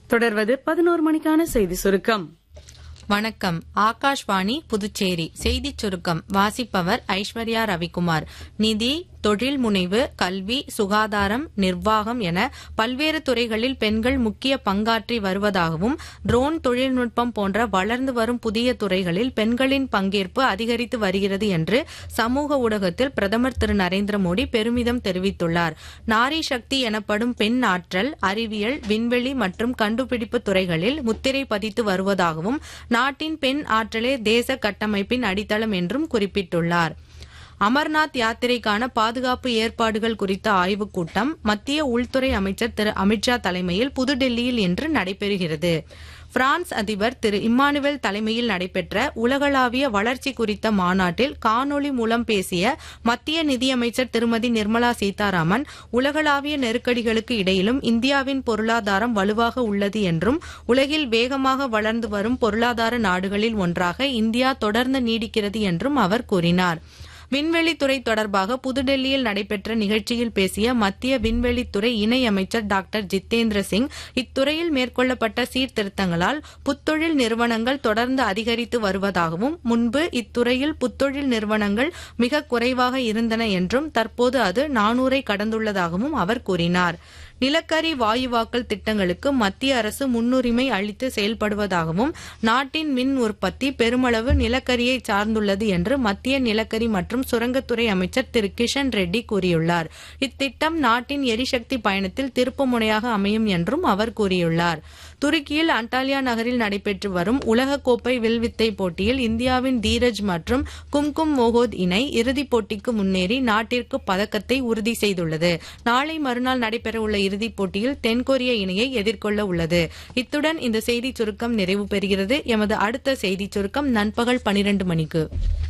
தொடர்வது பதினோரு மணிக்கான செய்தி சுருக்கம் வணக்கம் ஆகாஷ்வாணி புதுச்சேரி செய்திச் சுருக்கம் வாசிப்பவர் ஐஸ்வர்யா ரவிக்குமார் நிதி தொழில் முனைவு கல்வி சுகாதாரம் நிர்வாகம் என பல்வேறு துறைகளில் பெண்கள் முக்கிய பங்காற்றி வருவதாகவும் ட்ரோன் தொழில்நுட்பம் போன்ற வளர்ந்து வரும் புதிய துறைகளில் பெண்களின் பங்கேற்பு அதிகரித்து வருகிறது என்று சமூக ஊடகத்தில் பிரதமர் திரு நரேந்திர மோடி பெருமிதம் தெரிவித்துள்ளார் நாரி சக்தி எனப்படும் பெண் ஆற்றல் அறிவியல் விண்வெளி மற்றும் கண்டுபிடிப்பு துறைகளில் முத்திரை பதித்து வருவதாகவும் நாட்டின் பெண் ஆற்றலே தேச கட்டமைப்பின் அடித்தளம் என்றும் குறிப்பிட்டுள்ளார் அமர்நாத் யாத்திரைக்கான பாதுகாப்பு ஏற்பாடுகள் குறித்த ஆய்வுக் கூட்டம் மத்திய உள்துறை அமைச்சர் திரு அமித்ஷா தலைமையில் புதுடெல்லியில் இன்று நடைபெறுகிறது பிரான்ஸ் அதிபர் திரு இம்மானுவேல் தலைமையில் நடைபெற்ற உலகளாவிய வளர்ச்சி குறித்த மாநாட்டில் காணொலி மூலம் பேசிய மத்திய நிதியமைச்சர் திருமதி நிர்மலா சீதாராமன் உலகளாவிய நெருக்கடிகளுக்கு இடையிலும் இந்தியாவின் பொருளாதாரம் வலுவாக உள்ளது என்றும் உலகில் வேகமாக வளர்ந்து வரும் பொருளாதார நாடுகளில் ஒன்றாக இந்தியா தொடர்ந்து நீடிக்கிறது என்றும் அவர் கூறினார் விண்வெளித்துறை தொடர்பாக புதுடெல்லியில் நடைபெற்ற நிகழ்ச்சியில் பேசிய மத்திய விண்வெளித்துறை இணை அமைச்சர் டாக்டர் ஜித்தேந்திர சிங் இத்துறையில் மேற்கொள்ளப்பட்ட சீர்திருத்தங்களால் புத்தொழில் நிறுவனங்கள் தொடர்ந்து அதிகரித்து வருவதாகவும் முன்பு இத்துறையில் புத்தொழில் நிறுவனங்கள் மிக குறைவாக இருந்தன என்றும் தற்போது அது நானூறை கடந்துள்ளதாகவும் அவர் கூறினார் நிலக்கரி வாயுவாக்கல் திட்டங்களுக்கு மத்திய அரசு முன்னுரிமை அளித்து செயல்படுவதாகவும் நாட்டின் மின் உற்பத்தி பெருமளவு நிலக்கரியை சார்ந்துள்ளது என்று மத்திய நிலக்கரி மற்றும் சுரங்கத்துறை அமைச்சர் திரு கிஷன் ரெட்டி கூறியுள்ளார் இத்திட்டம் நாட்டின் எரிசக்தி பயணத்தில் திருப்புமுனையாக அமையும் என்றும் அவர் கூறியுள்ளார் துருக்கியில் அண்டாலியா நகரில் நடைபெற்று வரும் உலகக்கோப்பை வில்வித்தை போட்டியில் இந்தியாவின் தீரஜ் மற்றும் கும்கும் மோகோத் இணை இறுதிப் போட்டிக்கு முன்னேறி நாட்டிற்கு பதக்கத்தை உறுதி செய்துள்ளது நாளை மறுநாள் நடைபெறவுள்ள இறுதிப் போட்டியில் தென்கொரிய இணையை எதிர்கொள்ள உள்ளது இத்துடன் இந்த செய்திச் சுருக்கம் நிறைவு பெறுகிறது எமது அடுத்த செய்திச் சுருக்கம் நண்பகல் பனிரெண்டு மணிக்கு